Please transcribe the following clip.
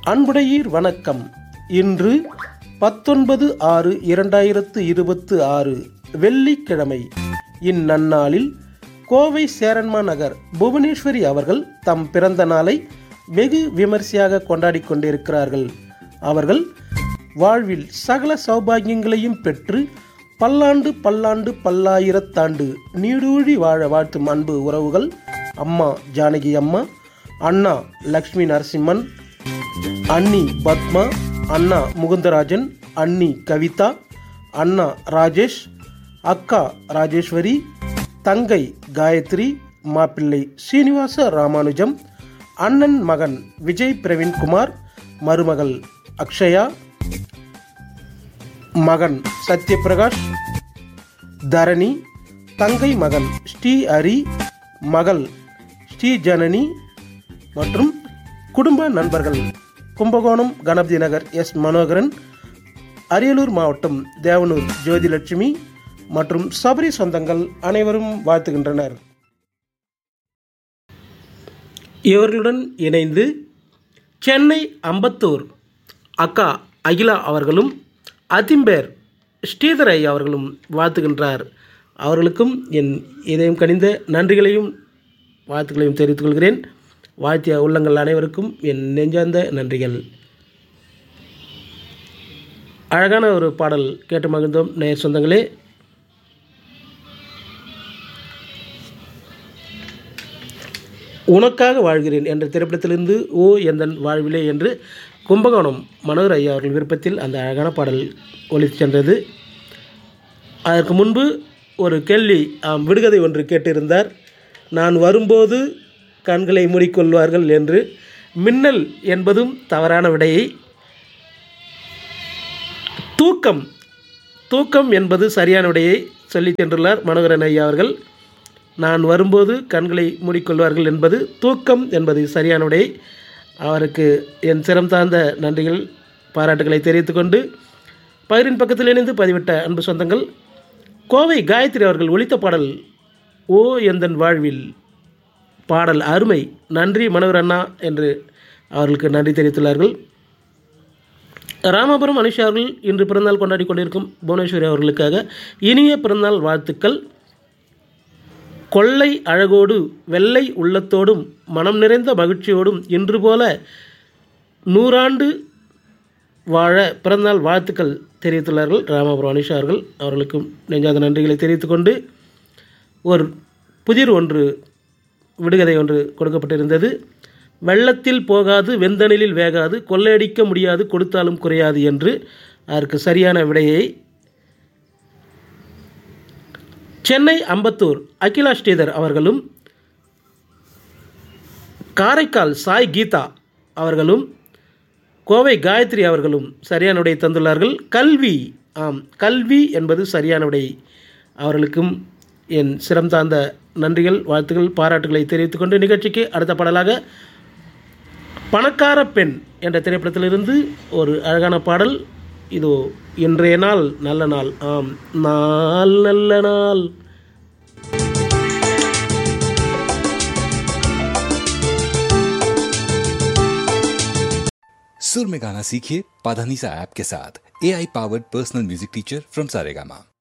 அன்புடையீர் வணக்கம் இன்று பத்தொன்பது ஆறு இரண்டாயிரத்து இருபத்து ஆறு வெள்ளிக்கிழமை இந்நன்னாளில் கோவை சேரன்மா நகர் புவனேஸ்வரி அவர்கள் தம் பிறந்த நாளை வெகு விமர்சையாக கொண்டாடி கொண்டிருக்கிறார்கள் அவர்கள் வாழ்வில் சகல சௌபாகியங்களையும் பெற்று பல்லாண்டு பல்லாண்டு பல்லாயிரத்தாண்டு நீடூழி வாழ வாழ்த்தும் அன்பு உறவுகள் அம்மா ஜானகி அம்மா அண்ணா லக்ஷ்மி நரசிம்மன் அண்ணி பத்மா அண்ணா முகுந்தராஜன் அண்ணி கவிதா அண்ணா ராஜேஷ் அக்கா ராஜேஸ்வரி தங்கை காயத்ரி மாப்பிள்ளை சீனிவாச ராமானுஜம் அண்ணன் மகன் விஜய் பிரவீன்குமார் மருமகள் அக்ஷயா மகன் சத்யபிரகாஷ் தரணி தங்கை மகன் ஸ்ரீ ஹரி மகள் ஸ்ரீ ஜனனி மற்றும் குடும்ப நண்பர்கள் கும்பகோணம் கணபதி நகர் எஸ் மனோகரன் அரியலூர் மாவட்டம் தேவனூர் ஜோதிலட்சுமி மற்றும் சபரி சொந்தங்கள் அனைவரும் வாழ்த்துகின்றனர் இவர்களுடன் இணைந்து சென்னை அம்பத்தூர் அக்கா அகிலா அவர்களும் அதிம்பேர் ஸ்ரீதர் ஐயா அவர்களும் வாழ்த்துகின்றார் அவர்களுக்கும் என் இதயம் கனிந்த நன்றிகளையும் வாழ்த்துக்களையும் தெரிவித்துக் கொள்கிறேன் வாழ்த்திய உள்ளங்கள் அனைவருக்கும் என் நெஞ்சார்ந்த நன்றிகள் அழகான ஒரு பாடல் கேட்டு மகிழ்ந்தோம் நேர் சொந்தங்களே உனக்காக வாழ்கிறேன் என்ற திரைப்படத்திலிருந்து ஓ எந்தன் வாழ்விலே என்று கும்பகோணம் மனோகர் ஐயா அவர்கள் விருப்பத்தில் அந்த அழகான பாடல் ஒலித்து சென்றது அதற்கு முன்பு ஒரு கேள்வி ஆம், விடுகதை ஒன்று கேட்டிருந்தார் நான் வரும்போது கண்களை மூடிக்கொள்வார்கள் என்று மின்னல் என்பதும் தவறான விடையை தூக்கம் தூக்கம் என்பது சரியான விடையை சொல்லி சென்றுள்ளார் மனோகரன் ஐயா அவர்கள் நான் வரும்போது கண்களை மூடிக்கொள்வார்கள் என்பது தூக்கம் என்பது சரியான விடையை அவருக்கு என் சிரம் சார்ந்த நன்றிகள் பாராட்டுகளை தெரிவித்துக்கொண்டு பயிரின் பக்கத்தில் இணைந்து பதிவிட்ட அன்பு சொந்தங்கள் கோவை காயத்ரி அவர்கள் ஒலித்த பாடல் ஓ எந்தன் வாழ்வில் பாடல் அருமை நன்றி மனோகர் அண்ணா என்று அவர்களுக்கு நன்றி தெரிவித்துள்ளார்கள் ராமபுரம் அனுஷா அவர்கள் இன்று பிறந்தநாள் கொண்டாடி கொண்டிருக்கும் புவனேஸ்வரி அவர்களுக்காக இனிய பிறந்தநாள் வாழ்த்துக்கள் கொள்ளை அழகோடு வெள்ளை உள்ளத்தோடும் மனம் நிறைந்த மகிழ்ச்சியோடும் இன்று போல நூறாண்டு வாழ பிறந்தநாள் வாழ்த்துக்கள் தெரிவித்துள்ளார்கள் ராமபுரம் அனிஷா அவர்கள் அவர்களுக்கும் நெஞ்சாத நன்றிகளை தெரிவித்துக்கொண்டு ஒரு புதிர் ஒன்று விடுகதை ஒன்று கொடுக்கப்பட்டிருந்தது வெள்ளத்தில் போகாது வெந்தணிலில் வேகாது கொள்ளையடிக்க முடியாது கொடுத்தாலும் குறையாது என்று அதற்கு சரியான விடையை சென்னை அம்பத்தூர் அகிலா ஸ்ரீதர் அவர்களும் காரைக்கால் சாய் கீதா அவர்களும் கோவை காயத்ரி அவர்களும் சரியான விடை தந்துள்ளார்கள் கல்வி ஆம் கல்வி என்பது சரியான விடை அவர்களுக்கும் என் சிரம் சார்ந்த நன்றிகள் வாழ்த்துக்கள் பாராட்டுகளை தெரிவித்துக்கொண்டு நிகழ்ச்சிக்கு அடுத்த பாடலாக பணக்கார பெண் என்ற திரைப்படத்திலிருந்து ஒரு அழகான பாடல் இதோ இன்றைய நாள் நல்ல நாள் ஆம் நாள் நல்ல நாள் सुर में गाना सीखिए पाधानीसा ऐप के साथ A I powered personal music teacher from Saregama